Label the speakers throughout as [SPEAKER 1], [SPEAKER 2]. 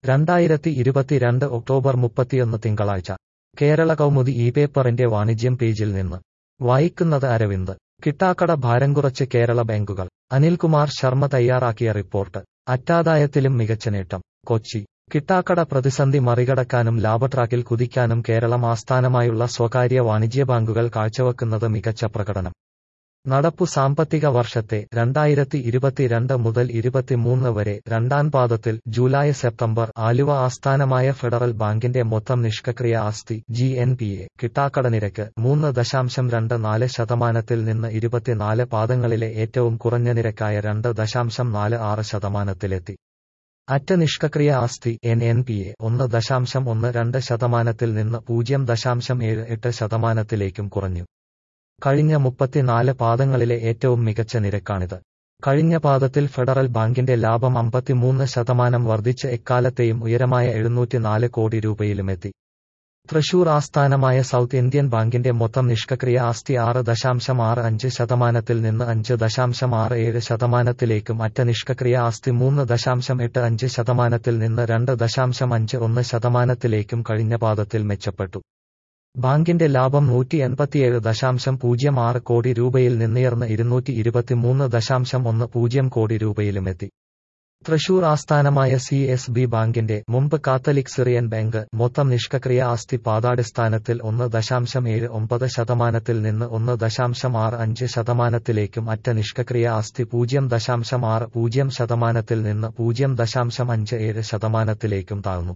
[SPEAKER 1] രണ്ടായിരത്തി ഇരുപത്തിരണ്ട് ഒക്ടോബർ മുപ്പത്തിയൊന്ന് തിങ്കളാഴ്ച കേരള കൗമുദി ഈ പേപ്പറിന്റെ വാണിജ്യം പേജിൽ നിന്ന് വായിക്കുന്നത് അരവിന്ദ് കിട്ടാക്കട ഭാരം കുറച്ച് കേരള ബാങ്കുകൾ അനിൽകുമാർ ശർമ്മ തയ്യാറാക്കിയ റിപ്പോർട്ട് അറ്റാദായത്തിലും മികച്ച നേട്ടം കൊച്ചി കിട്ടാക്കട പ്രതിസന്ധി മറികടക്കാനും ലാഭട്രാക്കിൽ കുതിക്കാനും കേരളം ആസ്ഥാനമായുള്ള സ്വകാര്യ വാണിജ്യ ബാങ്കുകൾ കാഴ്ചവെക്കുന്നത് മികച്ച പ്രകടനം നടപ്പു സാമ്പത്തിക വർഷത്തെ രണ്ടായിരത്തി ഇരുപത്തിരണ്ട് മുതൽ ഇരുപത്തിമൂന്ന് വരെ രണ്ടാം പാദത്തിൽ ജൂലൈ സെപ്റ്റംബർ ആലുവ ആസ്ഥാനമായ ഫെഡറൽ ബാങ്കിന്റെ മൊത്തം നിഷ്ക്രിയ ആസ്തി ജി എൻ പി എ കിട്ടാക്കട നിരക്ക് മൂന്ന് ദശാംശം രണ്ട് നാല് ശതമാനത്തിൽ നിന്ന് ഇരുപത്തിനാല് പാദങ്ങളിലെ ഏറ്റവും കുറഞ്ഞ നിരക്കായ രണ്ട് ദശാംശം നാല് ആറ് ശതമാനത്തിലെത്തി അറ്റ നിഷ്ക്രിയ ആസ്തി എൻ എൻ പി എ ഒന്ന് ദശാംശം ഒന്ന് രണ്ട് ശതമാനത്തിൽ നിന്ന് പൂജ്യം ദശാംശം ഏഴ് എട്ട് ശതമാനത്തിലേക്കും കുറഞ്ഞു കഴിഞ്ഞ മുപ്പത്തിനാല് പാദങ്ങളിലെ ഏറ്റവും മികച്ച നിരക്കാണിത് കഴിഞ്ഞ പാദത്തിൽ ഫെഡറൽ ബാങ്കിന്റെ ലാഭം അമ്പത്തിമൂന്ന് ശതമാനം വർദ്ധിച്ച് എക്കാലത്തെയും ഉയരമായ എഴുന്നൂറ്റിനാല് കോടി രൂപയിലുമെത്തി തൃശൂർ ആസ്ഥാനമായ സൗത്ത് ഇന്ത്യൻ ബാങ്കിന്റെ മൊത്തം നിഷ്ക്രിയ ആസ്തി ആറ് ദശാംശം ആറ് അഞ്ച് ശതമാനത്തിൽ നിന്ന് അഞ്ച് ദശാംശം ആറ് ഏഴ് ശതമാനത്തിലേക്കും അറ്റ നിഷ്ക്രിയ ആസ്തി മൂന്ന് ദശാംശം എട്ട് അഞ്ച് ശതമാനത്തിൽ നിന്ന് രണ്ട് ദശാംശം അഞ്ച് ഒന്ന് ശതമാനത്തിലേക്കും കഴിഞ്ഞ പാദത്തിൽ മെച്ചപ്പെട്ടു ബാങ്കിന്റെ ലാഭം നൂറ്റി എൺപത്തിയേഴ് ദശാംശം പൂജ്യം ആറ് കോടി രൂപയിൽ നിന്നുയർന്ന് ഇരുന്നൂറ്റി ഇരുപത്തിമൂന്ന് ദശാംശം ഒന്ന് പൂജ്യം കോടി രൂപയിലുമെത്തി തൃശൂർ ആസ്ഥാനമായ സി എസ് ബി ബാങ്കിന്റെ മുമ്പ് കാത്തലിക് സിറിയൻ ബാങ്ക് മൊത്തം നിഷ്ക്രിയ ആസ്തി പാതാടിസ്ഥാനത്തിൽ ഒന്ന് ദശാംശം ഏഴ് ഒമ്പത് ശതമാനത്തിൽ നിന്ന് ഒന്ന് ദശാംശം ആറ് അഞ്ച് ശതമാനത്തിലേക്കും അറ്റ നിഷ്ക്രിയ ആസ്തി പൂജ്യം ദശാംശം ആറ് പൂജ്യം ശതമാനത്തിൽ നിന്ന് പൂജ്യം ദശാംശം അഞ്ച് ഏഴ് ശതമാനത്തിലേക്കും താഴ്ന്നു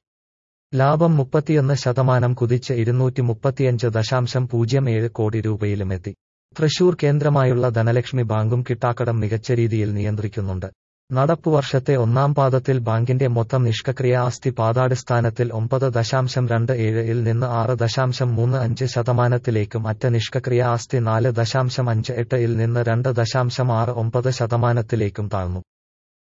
[SPEAKER 1] ലാഭം മുപ്പത്തിയൊന്ന് ശതമാനം കുതിച്ച് ഇരുന്നൂറ്റി മുപ്പത്തിയഞ്ച് ദശാംശം പൂജ്യം ഏഴ് കോടി രൂപയിലുമെത്തി തൃശൂർ കേന്ദ്രമായുള്ള ധനലക്ഷ്മി ബാങ്കും കിട്ടാക്കടം മികച്ച രീതിയിൽ നിയന്ത്രിക്കുന്നുണ്ട് നടപ്പുവർഷത്തെ ഒന്നാം പാദത്തിൽ ബാങ്കിന്റെ മൊത്തം നിഷ്ക്രിയ ആസ്തി പാതാടിസ്ഥാനത്തിൽ ഒമ്പത് ദശാംശം രണ്ട് ഏഴിൽ നിന്ന് ആറ് ദശാംശം മൂന്ന് അഞ്ച് ശതമാനത്തിലേക്കും അറ്റ നിഷ്ക്രിയ ആസ്തി നാല് ദശാംശം അഞ്ച് എട്ടിൽ നിന്ന് രണ്ട് ദശാംശം ആറ് ഒമ്പത് ശതമാനത്തിലേക്കും താഴ്ന്നു